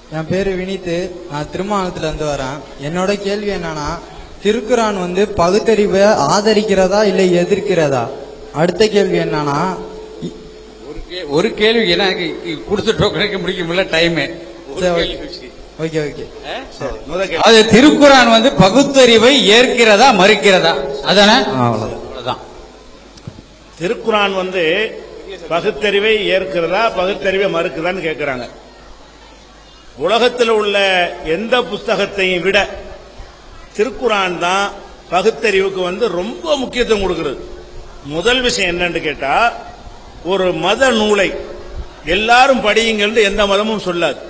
என் பேரு வினித் நான் திருமாவளத்துல இருந்து வரேன் என்னோட கேள்வி என்னன்னா திருக்குரான் வந்து பகுத்தறிவை ஆதரிக்கிறதா இல்லை எதிர்க்கிறதா அடுத்த கேள்வி என்னன்னா இ- ஒரு கே- ஒரு கேள்வி எனக்கு கொடுத்துட்டோம் கிடைக்க முடிக்க முடியல டைமு சரி, ஓகே ஓகே முதல் கேள்வி. அது திருக்குறான் வந்து பகுத்தறிவை ஏற்கிறதா மறுக்கிறதா அதானே அவ்வளவுதான். அவ்வளவுதான் திருக்குரான் வந்து பகுத்தறிவை ஏற்கிறதா பகுத்தறிவை மறுக்குதான்னு கேட்கிறாங்க உலகத்தில் உள்ள எந்த புஸ்தகத்தையும் விட திருக்குரான் தான் பகுத்தறிவுக்கு வந்து ரொம்ப முக்கியத்துவம் கொடுக்கிறது முதல் விஷயம் என்னன்னு கேட்டா ஒரு மத நூலை எல்லாரும் படியுங்கன்னு எந்த மதமும் சொல்லாது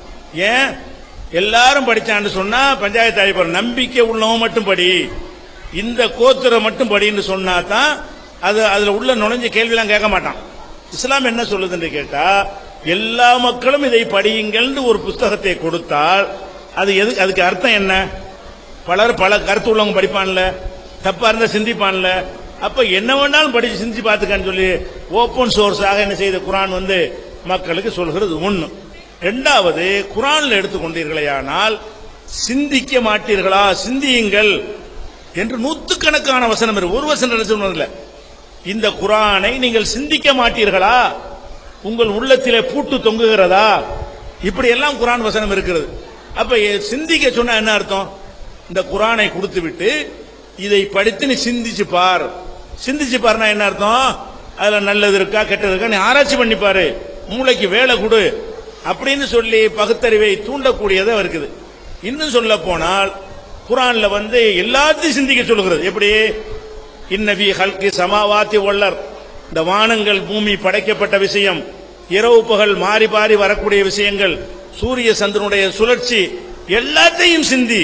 ஏன் எல்லாரும் படிச்சான்னு சொன்னா பஞ்சாயத்து ஆகிப்பார் நம்பிக்கை உள்ளவன் மட்டும் படி இந்த கோத்திரம் மட்டும் படின்னு சொன்னா தான் அது அதுல உள்ள நுழைஞ்ச கேள்விலாம் கேட்க மாட்டான் இஸ்லாம் என்ன சொல்லுதுன்னு கேட்டா எல்லா மக்களும் இதை படியுங்கள்னு ஒரு புஸ்தகத்தை கொடுத்தால் அது எது அதுக்கு அர்த்தம் என்ன பலர் பல கருத்து உள்ளவங்க படிப்பான்ல தப்பா இருந்தா சிந்திப்பான்ல அப்ப என்ன வேணாலும் படிச்சு சிந்திச்சு பார்த்துக்கான்னு சொல்லி ஓப்பன் சோர்ஸாக என்ன செய்த குரான் வந்து மக்களுக்கு சொல்கிறது ஒண்ணு ரெண்டாவது குரான்ல எடுத்துக்கொண்டீர்களேயானால் சிந்திக்க மாட்டீர்களா சிந்தியுங்கள் என்று நூத்துக்கணக்கான வசனம் இருக்கு ஒரு வசனம் என்ன சொன்னதில்ல இந்த குரானை நீங்கள் சிந்திக்க மாட்டீர்களா உங்கள் உள்ளத்திலே பூட்டு தொங்குகிறதா இப்படி எல்லாம் குரான் வசனம் இருக்கிறது அப்ப எ- சிந்திக்க சொன்னா என்ன அர்த்தம் இந்த குரானை கொடுத்து விட்டு இதை படித்து நீ சிந்திச்சு பார் சிந்திச்சு பாருனா என்ன அர்த்தம் அதுல நல்லது இருக்கா கெட்டது இருக்கா நீ ஆராய்ச்சி பண்ணி பாரு மூளைக்கு வேலை கொடு அப்படின்னு சொல்லி பகுத்தறிவை தூண்டக்கூடியதா இருக்குது இன்னும் சொல்ல போனால் குரான்ல வந்து எல்லாத்தையும் சிந்திக்க சொல்லுகிறது எப்படி இன்னவி ஹல்கி சமாவாத்தி ஒள்ளர் இந்த வானங்கள் பூமி படைக்கப்பட்ட விஷயம் இரவு பகல் மாறி மாறி வரக்கூடிய விஷயங்கள் சூரிய சந்திரனுடைய சுழற்சி எல்லாத்தையும் சிந்தி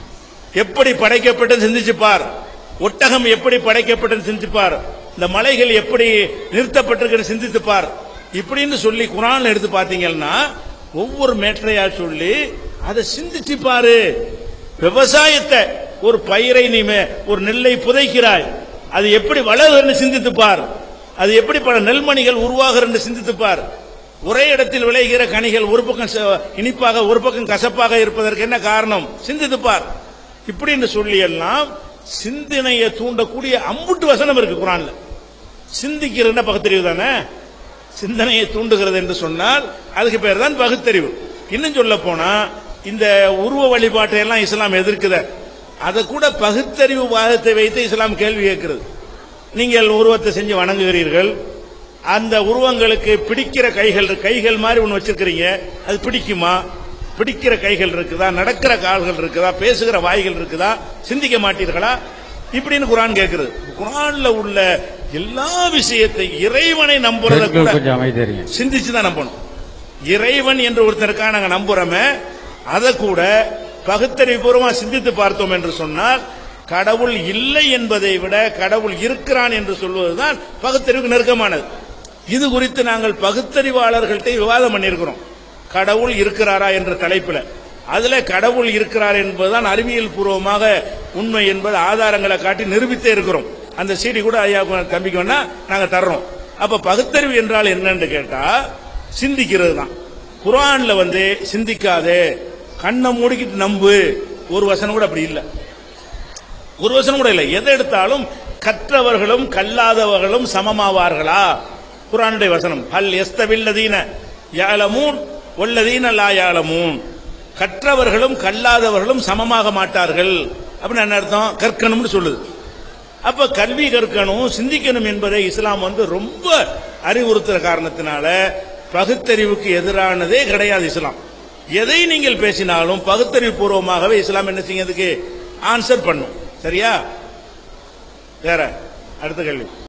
எப்படி படைக்கப்பட்டது சிந்திச்சு பார் ஒட்டகம் எப்படி படைக்கப்பட்டது சிந்திச்சு பார் இந்த மலைகள் எப்படி நிறுத்தப்பட்டிருக்கிறது சிந்தித்து பார் இப்படின்னு சொல்லி குரான் எடுத்து பார்த்தீங்கன்னா ஒவ்வொரு மேற்றையா சொல்லி அதை சிந்திச்சு பாரு விவசாயத்தை ஒரு பயிரை நீ மே- ஒரு நெல்லை புதைக்கிறாய் அது எப்படி வளருன்னு சிந்தித்து பார் அது எப்படி பல நெல்மணிகள் உருவாகிறது சிந்தித்து பார் ஒரே இடத்தில் விளைகிற கனிகள் ஒரு பக்கம் ச- இனிப்பாக ஒரு பக்கம் கசப்பாக இருப்பதற்கு என்ன காரணம் சிந்தித்து பார் இப்படின்னு சொல்லி எல்லாம் சிந்தனையை தூண்டக்கூடிய அம்புட்டு வசனம் இருக்கு குரான்ல சிந்திக்கிறதுனா பகுத்தறிவு தானே சிந்தனையை தூண்டுகிறது என்று சொன்னால் அதுக்கு பேர் தான் பகுத்தறிவு இன்னும் சொல்ல போனா இந்த உருவ வழிபாட்டை எல்லாம் இஸ்லாம் எதிர்க்குத அதை கூட பகுத்தறிவு வாதத்தை வைத்து இஸ்லாம் கேள்வி கேட்கிறது நீங்கள் உருவத்தை செஞ்சு வணங்குகிறீர்கள் அந்த உருவங்களுக்கு பிடிக்கிற கைகள் இருக்கு. கைகள் மாதிரி ஒன்று வச்சிருக்கிறீங்க அது பிடிக்குமா பிடிக்கிற கைகள் இருக்குதா நடக்கிற கால்கள் இருக்குதா பேசுகிற வாய்கள் இருக்குதா சிந்திக்க மாட்டீர்களா இப்படின்னு குரான் கேட்கிறது குரான்ல உள்ள எல்லா விஷயத்தை இறைவனை நம்புறத பெண்கள் கூட கொஞ்சம் அமைதியா சிந்திச்சு தான் நம்பணும் இறைவன் என்று ஒருத்தருக்கா நாங்க நம்புறோமே அதை கூட பகுத்தறிவுபூர்வமா சிந்தித்து பார்த்தோம் என்று சொன்னால் கடவுள் இல்லை என்பதை விட கடவுள் இருக்கிறான் என்று சொல்வதுதான் பகுத்தறிவுக்கு நெருக்கமானது இது குறித்து நாங்கள் பகுத்தறிவாளர்கள்ட்ட விவாதம் பண்ணியிருக்கிறோம் கடவுள் இருக்கிறாரா என்ற தலைப்பில் அதுல கடவுள் இருக்கிறார் என்பதுதான் அறிவியல் பூர்வமாக உண்மை என்பது ஆதாரங்களை காட்டி நிரூபித்தே இருக்கிறோம் அந்த சீடி கூட ஐயா தம்பிக்கு வேணா நாங்க தர்றோம் அப்ப பகுத்தறிவு என்றால் என்னன்னு கேட்டா சிந்திக்கிறது தான் குரான்ல வந்து சிந்திக்காதே கண்ணை மூடிக்கிட்டு நம்பு ஒரு வசனம் கூட அப்படி இல்லை ஒரு வசனம் கூட இல்லை எதை எடுத்தாலும் கற்றவர்களும் கல்லாதவர்களும் சமமாவார்களா குரானுடைய வசனம் ஹல் எஸ்தவில்லதீன யாலமூன் ஒல்லதீன லா யாலமூன் கற்றவர்களும் கல்லாதவர்களும் சமமாக மாட்டார்கள் அப்படின்னு என்ன அர்த்தம் கற்கணும்னு சொல்லுது அப்ப கல்வி கற்கணும் சிந்திக்கணும் என்பதை இஸ்லாம் வந்து ரொம்ப அறிவுறுத்துற காரணத்தினால பகுத்தறிவுக்கு எதிரானதே கிடையாது இஸ்லாம் எதை நீங்கள் பேசினாலும் பகுத்தறிவு பூர்வமாகவே இஸ்லாம் என்ன செய்யறதுக்கு ஆன்சர் பண்ணும் சரியா வேற அடுத்த கேள்வி